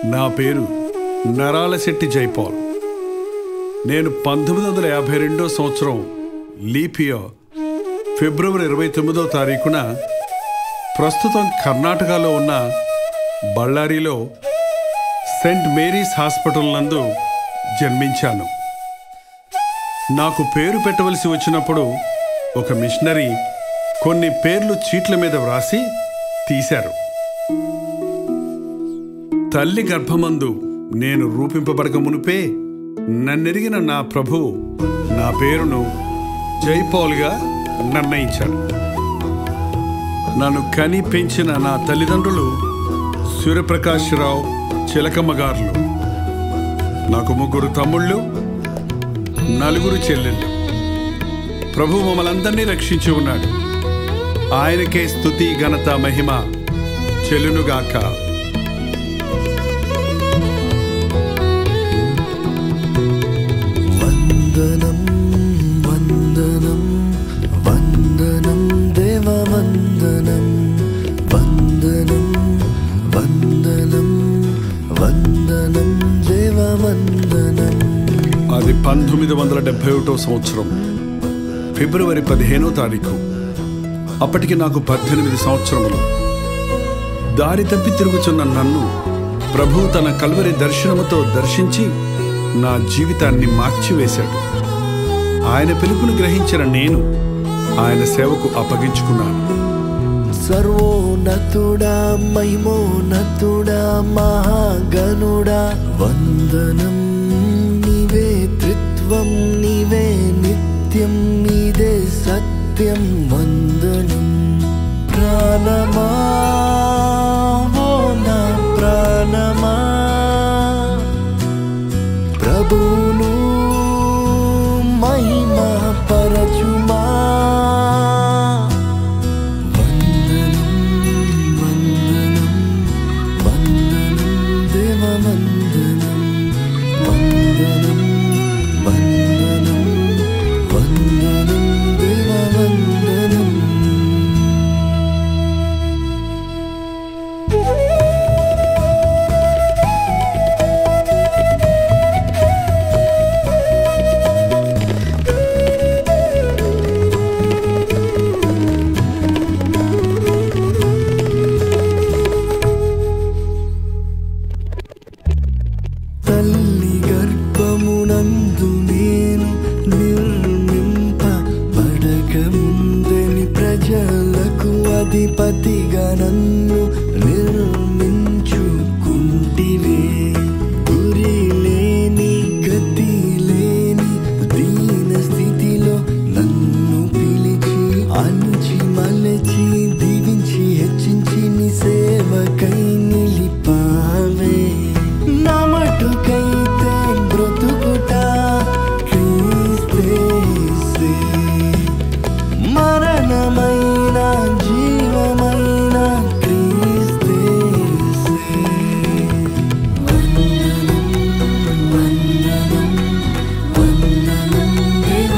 నా పేరు నరాలశెట్టి జైపాల్ నేను పంతొమ్మిది వందల యాభై రెండో సంవత్సరం లీపియో ఫిబ్రవరి ఇరవై తొమ్మిదో తారీఖున ప్రస్తుతం కర్ణాటకలో ఉన్న బళ్ళారిలో సెయింట్ మేరీస్ హాస్పిటల్ నందు జన్మించాను నాకు పేరు పెట్టవలసి వచ్చినప్పుడు ఒక మిషనరీ కొన్ని పేర్లు చీట్ల మీద వ్రాసి తీశారు తల్లి గర్భమందు నేను రూపింపబడక మునిపే నన్నెరిగిన నా ప్రభువు నా పేరును జైపాల్గా నిర్ణయించాడు నన్ను కని పెంచిన నా తల్లిదండ్రులు సూర్యప్రకాశ్రావు చిలకమ్మ గారులు నాకు ముగ్గురు తమ్ముళ్ళు నలుగురు చెల్లెళ్ళు ప్రభు మమ్మల్ందరినీ రక్షించి ఉన్నాడు ఆయనకే స్తుతి ఘనత మహిమ చెల్లునుగాక వందనం వందనం వందనం దేవ వందనం వందనం వందనం వందనం దేవ వందనం అది పంతొమ్మిది వందల డెబ్బై ఒకటో సంవత్సరం ఫిబ్రవరి పదిహేనో తారీఖు అప్పటికి నాకు పద్దెనిమిది సంవత్సరములు దారి తప్పి తిరుగుచున్న నన్ను ప్రభు తన కల్వరి దర్శనముతో దర్శించి నా జీవితాన్ని మార్చివేశాడు ఆయన పిలుపును గ్రహించిన నేను ఆయన సేవకు అప్పగించుకున్నాను సర్వోన్నతుడా మహిమోన్నతుడా మహాగణుడా వందనం నీవే త్రిత్వం నీవే నిత్యం నీదే సత్యం వందనం ప్రాణమా ఓ నా ప్రాణమా ప్రభును మహిమ పరచుమా వందనం వందనం వందనం దేవ వందనం వందనం వందనం వందనం దేవ వందనం తల్లి గర్భమునందు నేను నిర్మింపబడకముందని ప్రజలకు అధిపతిగా నన్ను నిర్మించుకుంటివే గురి లేని గతి లేని దీన స్థితిలో నన్ను పిలిచి అంచి మలచి దీవించి హెచ్చించి నీ సేవకై నిలిపావే నా మటుకైతే బ్రతుకుట క్రీస్తేసే మరణమైన జీవమైన క్రీస్తేసే వందనం వందనం వందనం దేవ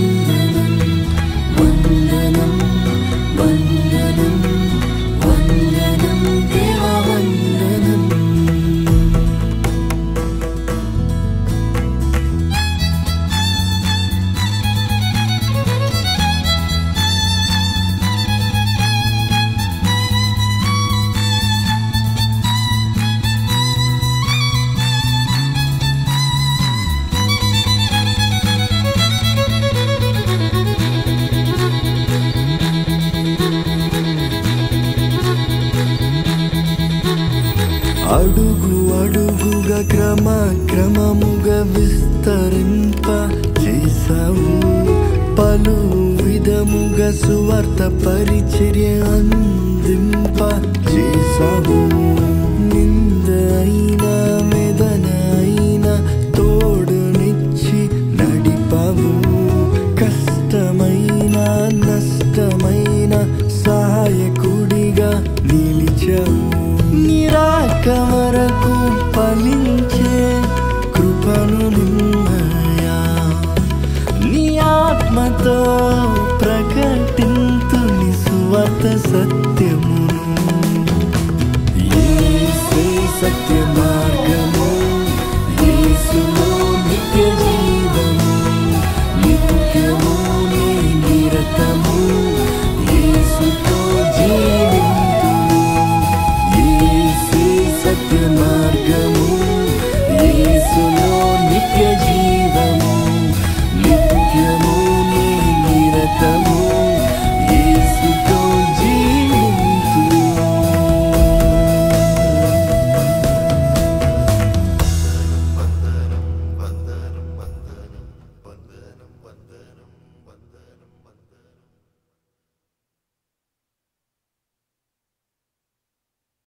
వందనం వందనం వందనం వందనం దేవ వందనం అడుగు అడుగుగా క్రమ క్రమముగా విస్తరింప చేసావు పలు విధముగా సువార్త పరిచర్య అందింప చేసావు నింద అయినా మెదన అయినా తోడునిచ్చి నడిపావు కష్టమైన నష్టమైన సహాయకుడిగా నిలిచావు నిరాక వరకు ఫలించే కృపను నిమ్మయా నీ ఆత్మతో ప్రకటింతు నీ సువార్త సత్యమును సత్య మార్గము యేసులో నిత్య జీవము నిత్యము నీ నిరతము యేసుతో జీవింతుము యేసే సత్య మార్గము యేసులో నిత్య జీవము నిత్యము నీ నిరతము